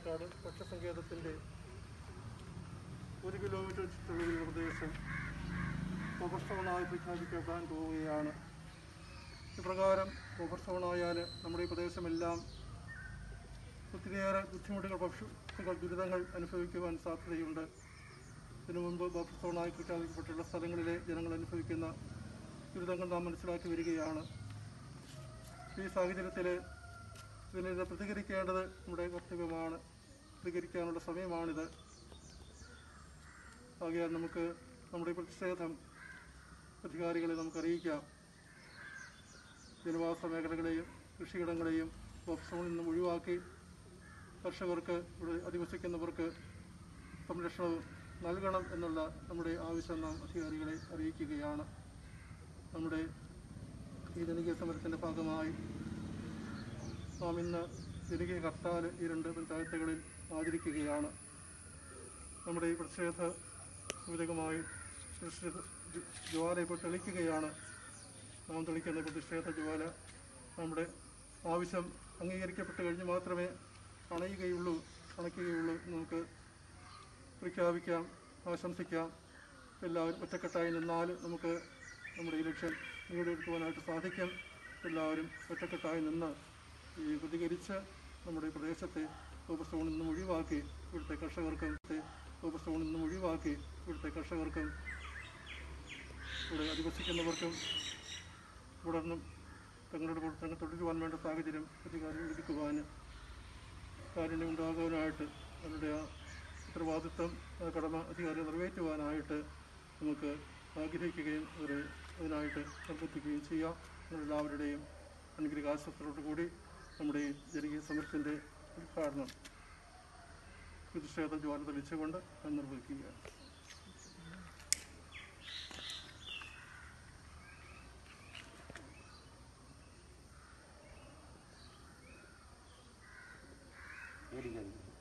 പാലക്കാട് പക്ഷസങ്കേതത്തിൻ്റെ ഒരു കിലോമീറ്റർ ചുറ്റളവിലുള്ള പ്രദേശം ബഫർ സോണായി പ്രഖ്യാപിക്കപ്പെടാൻ പോവുകയാണ് ഇപ്രകാരം ബഫർ സോണായാൽ നമ്മുടെ ഈ പ്രദേശമെല്ലാം ഒത്തിരിയേറെ ബുദ്ധിമുട്ടുകൾ പക്ഷികൾ ദുരിതങ്ങൾ അനുഭവിക്കുവാൻ സാധ്യതയുണ്ട് ഇതിനു മുമ്പ് ബഫർ സോണായി പ്രഖ്യാപിക്കപ്പെട്ടുള്ള സ്ഥലങ്ങളിലെ ജനങ്ങൾ അനുഭവിക്കുന്ന ദുരിതങ്ങൾ നാം മനസ്സിലാക്കി വരികയാണ് ഈ സാഹചര്യത്തിൽ ഇതിനെതിരെ പ്രതികരിക്കേണ്ടത് നമ്മുടെ കർത്തവ്യമാണ് പ്രതികരിക്കാനുള്ള സമയമാണിത് ആകയാൽ നമുക്ക് നമ്മുടെ ഈ പ്രതിഷേധം അധികാരികളെ നമുക്ക് അറിയിക്കാം ജനവാസ മേഖലകളെയും കൃഷിയിടങ്ങളെയും ഓപ്ഷനിൽ നിന്നും ഒഴിവാക്കി കർഷകർക്ക് ഇവിടെ അധിവസിക്കുന്നവർക്ക് സംരക്ഷണം നൽകണം എന്നുള്ള നമ്മുടെ ആവശ്യം നാം അധികാരികളെ അറിയിക്കുകയാണ് നമ്മുടെ ഈ ജനകീയ സമരത്തിൻ്റെ ഭാഗമായി നാം ഇന്ന് ജനകീയ ഹർത്താൽ ഈ രണ്ട് പഞ്ചായത്തുകളിൽ ആചരിക്കുകയാണ് നമ്മുടെ ഈ പ്രതിഷേധ സൂചകമായി പ്രതിഷേധ ജു- ജ്വാല ഇപ്പോൾ തെളിക്കുകയാണ് നാം തെളിക്കുന്ന പ്രതിഷേധ ജ്വാല നമ്മുടെ ആവശ്യം അംഗീകരിക്കപ്പെട്ട് കഴിഞ്ഞ് മാത്രമേ അണയുകയുള്ളൂ അണയ്ക്കുകയുള്ളൂ എന്ന് നമുക്ക് പ്രഖ്യാപിക്കാം ആശംസിക്കാം എല്ലാവരും ഒറ്റക്കെട്ടായി നിന്നാൽ നമുക്ക് നമ്മുടെ ഈ ലക്ഷ്യം നേടിയെടുക്കുവാനായിട്ട് സാധിക്കും എല്ലാവരും ഒറ്റക്കെട്ടായി നിന്ന് ഈ പ്രതികരിച്ച് നമ്മുടെ ഈ പ്രദേശത്തെ സൂപ്പർസ്റ്റോണിൽ നിന്നും ഒഴിവാക്കി ഇവിടുത്തെ കർഷകർക്കും സൂപ്പർസ്റ്റോണിൽ നിന്നും ഒഴിവാക്കി ഇവിടുത്തെ കർഷകർക്കും ഇവിടെ അധിവസിക്കുന്നവർക്കും തുടർന്നും തങ്ങളുടെ പ്രവർത്തനങ്ങൾ തുടരുവാൻ വേണ്ട സാഹചര്യം അധികാരികൾ ഒരുക്കുവാൻ കാരുണ്യം ഉണ്ടാകുവാനായിട്ട് അവരുടെ ആ ഉത്തരവാദിത്വം ആ കടമ അധികാരികൾ നിറവേറ്റുവാനായിട്ട് നമുക്ക് ആഗ്രഹിക്കുകയും ഒരു അതിനായിട്ട് നിർബന്ധിക്കുകയും ചെയ്യാം എല്ലാവരുടെയും അനുഗ്രഹാശത്തോടു കൂടി നമ്മുടെ ഈ ജനകീയ സമരത്തിൻ്റെ ഉദ്ഘാടനം പ്രതിഷേധ ജ്വാല തെളിച്ചുകൊണ്ട് ഞാൻ നിർവഹിക്കുകയാണ് പേടിക്കരുത്